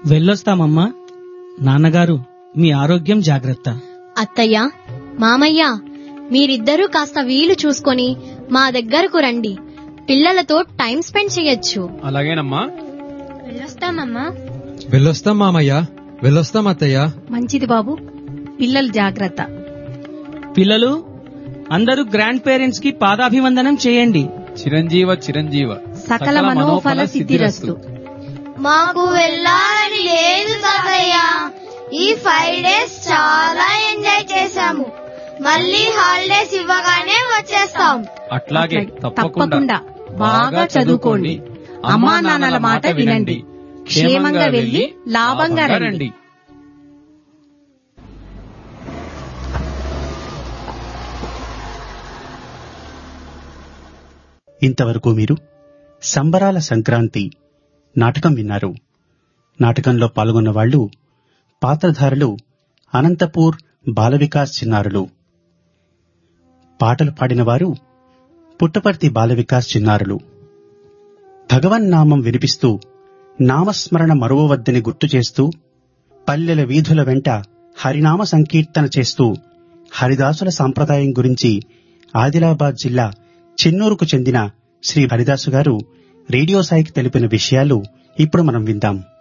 వెళ్ళొస్తామమ్మా నాన్నగారు మీ ఆరోగ్యం జాగ్రత్త అత్తయ్య మామయ్య మీరిద్దరూ కాస్త వీలు చూసుకొని మా దగ్గరకు రండి పిల్లలతో టైం స్పెండ్ చేయొచ్చు అలాగేనమ్మా వెళ్ళొస్తామమ్మా వెళ్ళొస్తాం మామయ్య వెళ్ళొస్తాం అత్తయ్య మంచిది బాబు పిల్లలు జాగ్రత్త పిల్లలు అందరూ గ్రాండ్ పేరెంట్స్ కి పాదాభివందనం చేయండి చిరంజీవ చిరంజీవ సకల మనోఫల సిద్ధిరస్తు మాకు వెళ్ళాలని లేదు తాతయ్య ఈ ఫైవ్ డేస్ చాలా ఎంజాయ్ చేశాము మళ్ళీ హాలిడేస్ ఇవ్వగానే వచ్చేస్తాం అట్లాగే తప్పకుండా బాగా చదువుకోండి అమ్మా నాన్నల మాట వినండి క్షేమంగా వెళ్లి లాభంగా రండి ఇంతవరకు మీరు సంబరాల సంక్రాంతి నాటకం విన్నారు నాటకంలో పాల్గొన్న వాళ్ళు పాత్రధారులు అనంతపూర్ బాలవికాస్ చిన్నారులు పాటలు పాడినవారు పుట్టపర్తి బాలవికాస్ చిన్నారులు భగవన్నామం వినిపిస్తూ నామస్మరణ మరువవద్దని గుర్తు చేస్తూ పల్లెల వీధుల వెంట హరినామ సంకీర్తన చేస్తూ హరిదాసుల సాంప్రదాయం గురించి ఆదిలాబాద్ జిల్లా చెన్నూరుకు చెందిన శ్రీ హరిదాసు గారు రేడియో సాయికి తెలిపిన విషయాలు ఇప్పుడు మనం విందాం